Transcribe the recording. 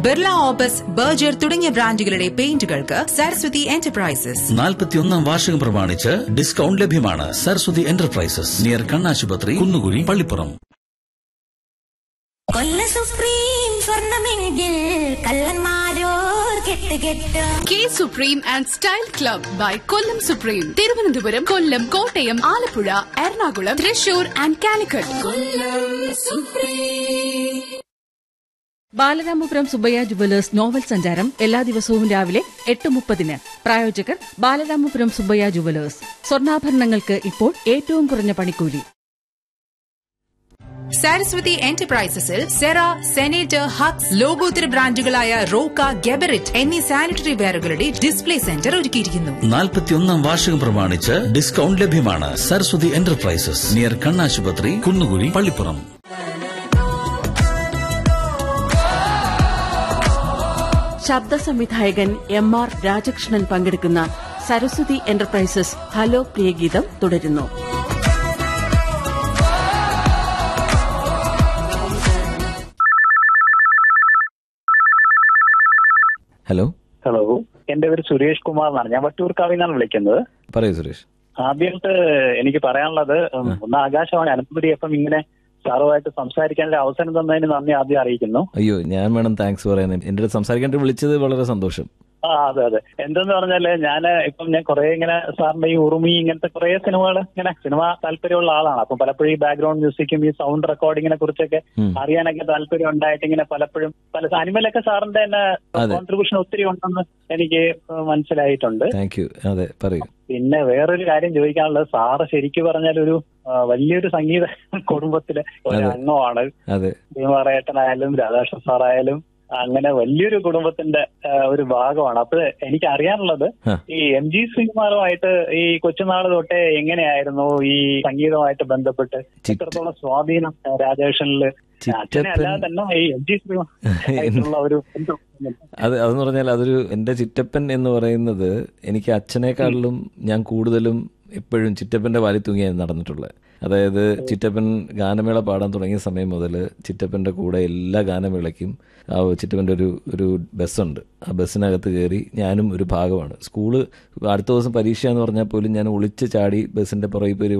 Birla opus Berger തുടങ്ങിയ ബ്രാൻഡുകളുടെ പെയിന്റുകൾക്ക് Saraswati enterprises നാൽപ്പത്തിയൊന്നാം വാർഷികം പ്രമാണിച്ച് ഡിസ്കൗണ്ട് ലഭ്യമാണ് സരസ്വതി എന്റർപ്രൈസസ് നിയർ കണ്ണാശുപത്രി കുന്നുകുഴി പള്ളിപ്പുറം കൊല്ല സുപ്രീം സ്വർണമെങ്കിൽ കള്ളന്മാരോർ കെട്ട് കെട്ട് കെ supreme and style club by Kollam supreme Thiruvananthapuram Kollam Kottayam Alappuzha Ernakulam Thrissur and Calicut Balaramapuram Subbiah jewellers novel സഞ്ചാരം എല്ലാ ദിവസവും രാവിലെ എട്ട് മുപ്പതിന് പ്രായോജകർ ബാലരാമപുരം സുബയ്യ ജുവലേഴ്സ് സ്വർണ്ണാഭരണങ്ങൾക്ക് ഇപ്പോൾ ഏറ്റവും കുറഞ്ഞ പണിക്കൂലി സരസ്വതി എന്റർപ്രൈസസിൽ സെറ സെനേറ്റർ ഹക്സ് ലോകോത്തര ബ്രാൻഡുകളായ റോക്ക ഗെബറിറ്റ് എന്നീ സാനിറ്ററി വെയറുകളുടെ ഡിസ്പ്ലേ സെന്റർ ഒരുക്കിയിരിക്കുന്നു നാൽപ്പത്തിയൊന്നാം വാർഷികം പ്രമാണിച്ച് ഡിസ്കൗണ്ട് ലഭ്യമാണ് സരസ്വതി എന്റർപ്രൈസസ് നിയർ കണ്ണാശുപത്രി കുന്നുകുഴി പള്ളിപ്പുറം ശബ്ദ സംവിധായകൻ എം ആർ രാജകൃഷ്ണൻ പങ്കെടുക്കുന്ന സരസ്വതി എന്റർപ്രൈസസ് ഹലോ പ്രിയഗീതം തുടരുന്നു ഹലോ ഹലോ എന്റെ പേര് സുരേഷ് കുമാർ എന്നാണ് ഞാൻ വട്ടൂർക്കാവിൽ നിന്നാണ് വിളിക്കുന്നത് പറയൂ സുരേഷ് ആദ്യമായിട്ട് എനിക്ക് പറയാനുള്ളത് ഉം, ഒന്ന് ആകാശവാണി അനന്തപുരി എഫ് ഇങ്ങനെ സാറുമായിട്ട് സംസാരിക്കാനുള്ള അവസരം തന്നതിന് നന്ദി ആദ്യം അറിയിക്കുന്നു അയ്യോ ഞാൻ വേണം താങ്ക്സ് പറയാൻ എൻ്റെ അടുത്ത് സംസാരിക്കാൻ വിളിച്ചത് വളരെ സന്തോഷം ആ അതെ അതെ എന്തെന്ന് പറഞ്ഞാല് ഞാൻ ഇപ്പം ഞാൻ കുറെ ഇങ്ങനെ സാറിന്റെ ഈ ഉറുമി ഇങ്ങനത്തെ കുറെ സിനിമകൾ ഇങ്ങനെ സിനിമ താല്പര്യമുള്ള ആളാണ് അപ്പം പലപ്പോഴും ഈ ബാക്ക്ഗ്രൗണ്ട് മ്യൂസിക്കും ഈ സൗണ്ട് റെക്കോർഡിങ്ങിനെ കുറിച്ചൊക്കെ ഉം. അറിയാനൊക്കെ താല്പര്യം ഉണ്ടായിട്ട് ഇങ്ങനെ പലപ്പോഴും പല അനിമലൊക്കെ സാറിന്റെ തന്നെ അതെ. കോൺട്രിബ്യൂഷൻ ഒത്തിരി ഉണ്ടെന്ന് എനിക്ക് മനസ്സിലായിട്ടുണ്ട് താങ്ക് യു അതെ പറയൂ പിന്നെ വേറൊരു കാര്യം ചോദിക്കാനുള്ളത് സാറ് ശരിക്കും പറഞ്ഞാൽ ഒരു ആ, വലിയൊരു സംഗീത കുടുംബത്തിലെ ഒരു അതെ. അംഗമാണ് അതെ ഭീമറേട്ടനായാലും രാധാകൃഷ്ണൻ സാറായാലും അങ്ങനെ വലിയൊരു കുടുംബത്തിന്റെ ആ, ഒരു ഭാഗമാണ് അപ്പൊ എനിക്ക് അറിയാനുള്ളത് ആ. ഈ എം ജി ശ്രീകുമാറുമായിട്ട് ഈ കൊച്ചുനാൾ തൊട്ടേ എങ്ങനെയായിരുന്നു ഈ സംഗീതവുമായിട്ട് ബന്ധപ്പെട്ട് ചിറ്റ- എത്രത്തോളം സ്വാധീനം ആ, രാജേഷനില് അച്ഛനെ ചിറ്റപ്പൻ അല്ലാതെ തന്നെ ഈ എം ജി ശ്രീകുമാറുമായിട്ടുള്ള ഒരു ബന്ധം. അത് അതെന്ന് പറഞ്ഞാൽ അതൊരു എൻ്റെ ചിറ്റപ്പൻ എന്ന് പറയുന്നത് എനിക്ക് അച്ഛനേക്കാളിലും ഞാൻ കൂടുതലും എപ്പോഴും ചിറ്റപ്പൻ്റെ വാലി തൂങ്ങിയാണ് നടന്നിട്ടുള്ളത് അതായത് ചിറ്റപ്പൻ ഗാനമേള പാടാൻ തുടങ്ങിയ സമയം മുതൽ ചിറ്റപ്പൻ്റെ കൂടെ എല്ലാ ഗാനമേളയ്ക്കും ആ ചിറ്റപ്പൻ്റെ ഒരു ഒരു ബസ്സുണ്ട് ആ ബസ്സിനകത്ത് കയറി ഞാനും ഒരു ഭാഗമാണ് സ്കൂള് അടുത്ത ദിവസം പരീക്ഷ എന്ന് പറഞ്ഞാൽ പോലും ഞാൻ ഒളിച്ച് ചാടി ബസ്സിൻ്റെ പുറകിൽ പോയി